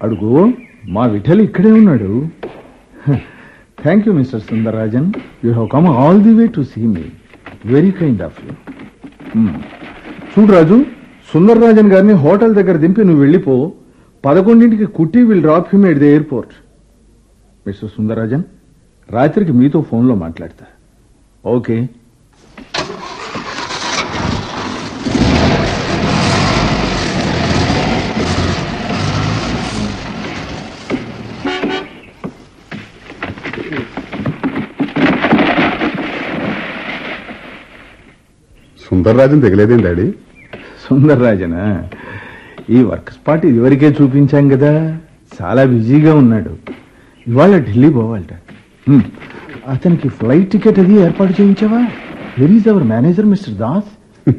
అడుగు మా విఠల్ ఇక్కడే ఉన్నాడు thank you mister Sundararajan you have come all the way to see me very kind of you చూడు రాజు సుందరరాజన్ గారిని హోటల్ దగ్గర దింపి నువ్వు వెళ్ళిపో పదకొండింటికి Kutty will drop him at the airport mister Sundararajan రాత్రికి మీతో ఫోన్లో మాట్లాడతా ఓకే సుందర్రాజన్ దిగలేదేం డాడీ సుందరరాజనా ఈ వర్క్ స్పాట్ ఇదివరకే చూపించాం కదా చాలా బిజీగా ఉన్నాడు ఇవాళ ఢిల్లీ పోవాలట హ్మ్. అతనికి ఫ్లైట్ టికెట్ అది ఏర్పాటు చేయించావా where is our manager mister Das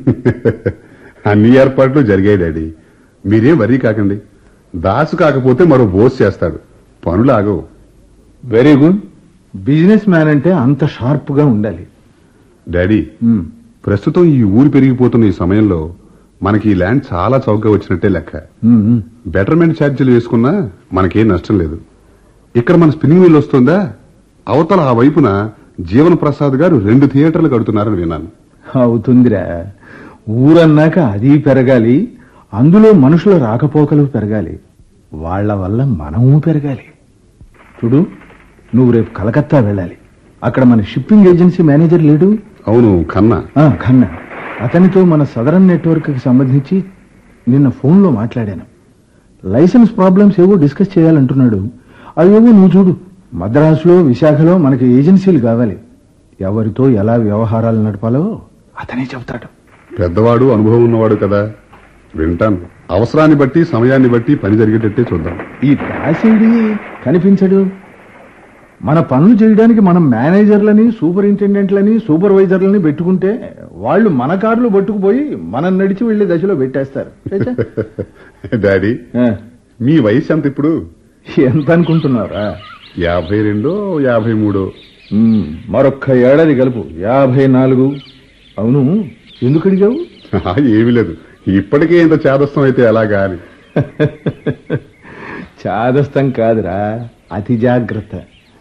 అన్ని ఏర్పాట్లు జరిగాయి డాడీ మీరేం వరీ కాకండి దాసు కాకపోతే మరో బోస్ చేస్తాడు పనులు ఆగవు వెరీ గుడ్ బిజినెస్ మ్యాన్ అంటే అంత షార్ప్ గా ఉండాలి డాడీ హ్మ్. ప్రస్తుతం ఈ ఊరు పెరిగిపోతున్న ఈ సమయంలో మనకి ఈ ల్యాండ్ చాలా చౌకగా వచ్చినట్టే లెక్క హ్మ్, హ్మ్. బెటర్మెంట్ ఛార్జీలు వేసుకున్నా మనకేం నష్టం లేదు ఇక్కడ మన స్పిన్నింగ్ మిల్ వస్తుందా అవతల ఆ వైపున జీవన ప్రసాద్ గారు రెండు థియేటర్లు కడుతున్నారని విన్నాను అవుతుందిరా ఊరన్నాక అది పెరగాలి అందులో మనుషుల రాకపోకలు పెరగాలి వాళ్ళ వల్ల మనము పెరగాలి చూడు నువ్వు రేపు కలకత్తా వెళ్ళాలి అక్కడ మన షిప్పింగ్ ఏజెన్సీ మేనేజర్ లేడు అవును కన్నా ఆ, ఖన్నా అతనితో మన సదరన్ నెట్వర్క్ కి సంబంధించి నిన్న ఫోన్లో మాట్లాడాను లైసెన్స్ ప్రాబ్లమ్స్ ఏవో డిస్కస్ చేయాలంటున్నాడు అవేవో నువ్వు చూడు మద్రాసులో విశాఖలో మనకి ఏజెన్సీలు కావాలి ఎవరితో ఎలా వ్యవహారాలు నడపాలో అతనే చెబుతాడు పెద్దవాడు అనుభవం ఉన్నవాడు కదా వింటాను అవసరాన్ని బట్టి సమయాన్ని బట్టి పని జరిగేటట్టే చూద్దాం ఈ దాసేడి కనిపించడు మన పనులు చేయడానికి మనం మేనేజర్లని సూపరింటెండెంట్లని సూపర్వైజర్లని పెట్టుకుంటే వాళ్ళు మన కార్లు పట్టుకుపోయి మనం నడిచి వెళ్లే దశలో పెట్టేస్తారు చచ్చా. డాడీ ఆ, మీ వయసు ఎంత ఇప్పుడు ఎంత అనుకుంటున్నారా యాభై రెండో యాభై మూడో ఉమ్, మరొక్క ఏడాది కలుపు యాభై నాలుగు అవును ఎందుకు అడిగావు ఆహా, ఏమీ లేదు ఇప్పటికే ఇంత చేదస్తం అయితే ఎలాగా అని చాదస్తం కాదురా అతి జాగ్రత్త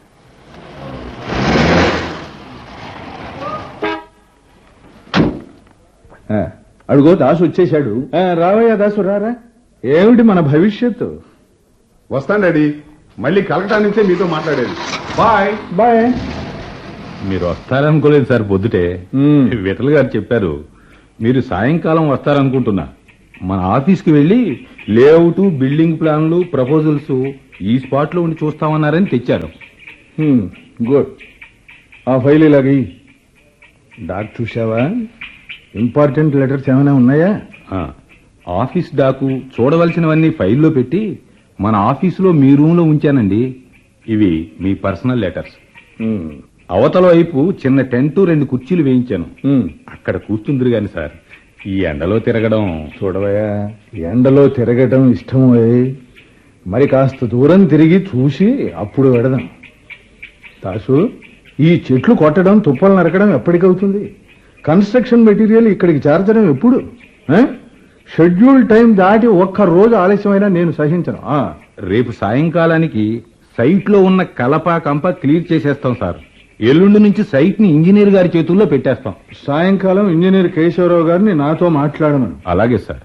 ఆ, అడుగో దాసు వచ్చేశాడు ఆ, రావయ్యా దాసు రారా ఏమిటి మన భవిష్యత్తు వస్తాను డాడీ మళ్ళీ కలకటా నుంచే మీతో మాట్లాడేది బాయ్ బాయ్ మీరు వస్తారనుకోలేదు సార్ పొద్దుటే మ్మ్. విఠల్ గారు చెప్పారు మీరు సాయంకాలం వస్తారనుకుంటున్నా మన ఆఫీస్కి వెళ్ళి లేఅవుట్ బిల్డింగ్ ప్లాన్లు ప్రపోజల్స్ ఈ స్పాట్ లో ఉండి చూస్తామన్నారని తెచ్చారు హ్మ్, గుడ్ ఆ ఫైల్ ఇలాగి డాక్ చూసావా ఇంపార్టెంట్ లెటర్స్ ఏమైనా ఉన్నాయా ఆ, ఆఫీస్ డాకు చూడవలసినవన్నీ ఫైల్లో పెట్టి మన ఆఫీసులో మీ రూమ్ లో ఉంచానండి ఇవి మీ పర్సనల్ లెటర్స్ హ్మ్, అవతల వైపు చిన్న టెంట్ రెండు కుర్చీలు వేయించాను హ్మ్. అక్కడ కూర్చుందిరు గాని సార్ ఈ ఎండలో తిరగడం చూడవయ్యా ఎండలో తిరగటం ఇష్టమే మరి కాస్త దూరం తిరిగి చూసి అప్పుడు వెడదాం దాసు ఈ చెట్లు కొట్టడం తుప్పలు నరకడం ఎప్పటికవుతుంది కన్స్ట్రక్షన్ మెటీరియల్ ఇక్కడికి చేర్చడం ఎప్పుడు ఆ? షెడ్యూల్ టైం దాటి ఒక్క రోజు ఆలస్యమైనా నేను సహించను ఆ, రేపు సాయంకాలానికి సైట్ లో ఉన్న కలప కంప క్లియర్ చేసేస్తాం సార్ ఎల్లుండి నుంచి సైట్ ని ఇంజనీర్ గారి చేతుల్లో పెట్టేస్తాం సాయంకాలం ఇంజనీర్ కేశవరావు గారిని నాతో మాట్లాడమను అలాగే సార్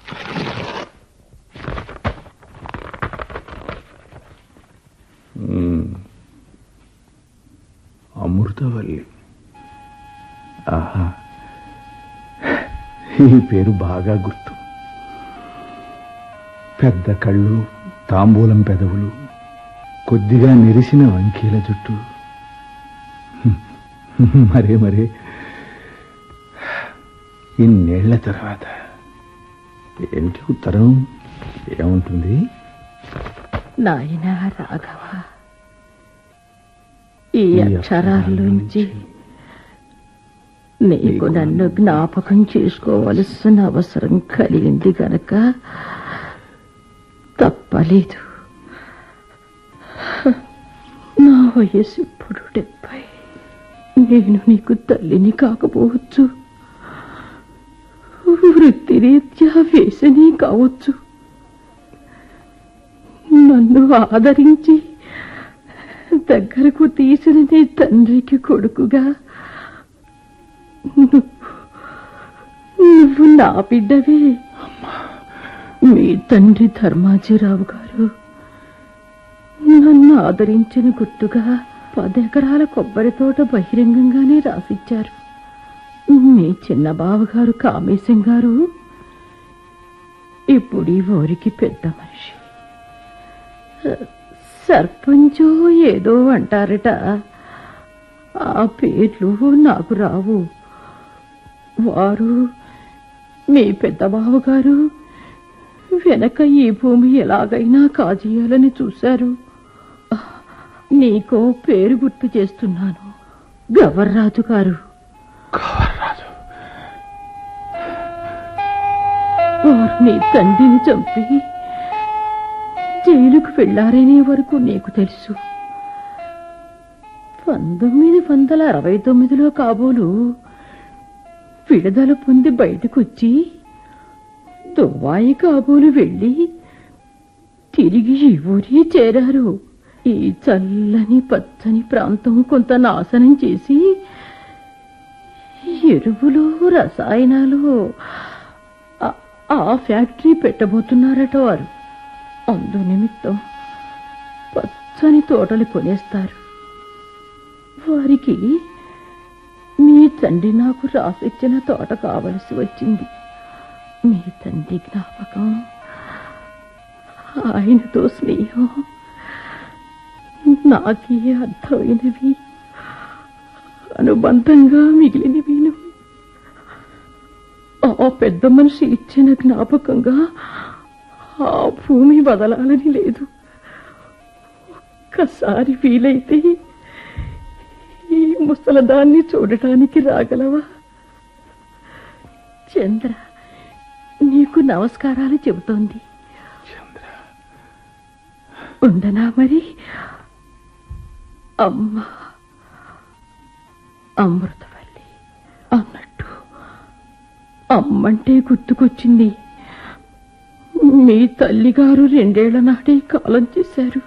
అమృతవల్లి ఆహా ఈ పేరు బాగా గుర్తు పెద్ద కళ్ళు తాంబూలం పెదవులు కొద్దిగా నెరిసిన వంకీల జుట్టు మరే మరే ఇన్నేళ్ల తర్వాత ఏమిటి ఉత్తరం ఏముంటుంది నాయనా రాఘవ ఈ అక్షరాల్లోంచి నీకు నన్ను జ్ఞాపకం చేసుకోవలసిన అవసరం కలిగింది గనక తప్పలేదు నా వయసు ఇప్పుడు డెబ్బై నేను నీకు తల్లిని కాకపోవచ్చు వృత్తిరీత్యా వేసని కావచ్చు నా నన్ను ఆదరించి దగ్గరకు తీసిన నీ తండ్రికి కొడుకుగా నువ్వు నువ్వు నా బిడ్డవే మీ తండ్రి ధర్మాజీరావు గారు నన్ను ఆదరించిన గుర్తుగా పదెకరాల కొబ్బరి తోట బహిరంగంగానే రాసిచ్చారు మీ చిన్న బావగారు కామేశం గారు ఇప్పుడు ఈ ఊరికి పెద్ద మనిషి సర్పంచు ఏదో అంటారట ఆ పేర్లు నాకు రావు వారు మీ పెద్ద బావగారు వెనక ఈ భూమి ఎలాగైనా కాజేయాలని చూశారు నీకో పేరు గుర్తు చేస్తున్నాను గవర్రాజు గారు వారు నీ తండ్రిని చంపి జైలుకు వెళ్లారనే వరకు నీకు తెలుసు పంతొమ్మిది వందల అరవై తొమ్మిదిలో కాబోలు విడుదల పొంది బయటకొచ్చి దుబాయి కాబోలు వెళ్ళి తిరిగి ఈ ఊరి చేరారు ఈ చల్లని పచ్చని ప్రాంతం కొంత నాశనం చేసి ఎరువులు రసాయనాలు ఆ- ఆ ఫ్యాక్టరీ పెట్టబోతున్నారట వారు అందు నిమిత్తం పచ్చని తోటలు కొనేస్తారు వారికి మీ తండ్రి నాకు రాసిచ్చిన తోట కావలసి వచ్చింది మీ తండ్రి జ్ఞాపకం ఆయనతో స్నేహం నాకే అర్థమైనవి అనుబంధంగా మిగిలినవిను ఆ పెద్ద మనిషి ఇచ్చిన జ్ఞాపకంగా ఆ భూమి వదలాలని లేదు ఒక్కసారి వీలైతే ఈ ముసలదాన్ని చూడటానికి రాగలవా చంద్ర నీకు నమస్కారాలు చెబుతోంది ఉండనా మరి అమ్మ అమృతవల్లి అన్నట్టు అమ్మంటే గుర్తుకొచ్చింది మీ తల్లిగారు రెండేళ్ల నాటే కాలం చేశారు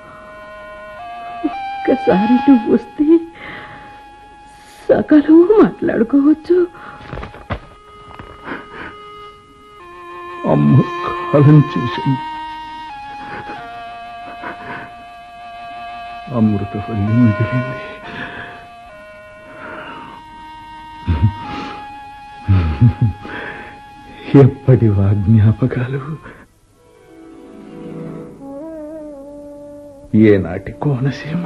ఒక్కసారి నువ్వు వస్తే సకలం మాట్లాడుకోవచ్చు అమ్మ కాలం చేసింది అమృతవల్లి మిగిలింది ఎప్పటి వా జ్ఞాపకాలు ఏనాటి కోనసీమ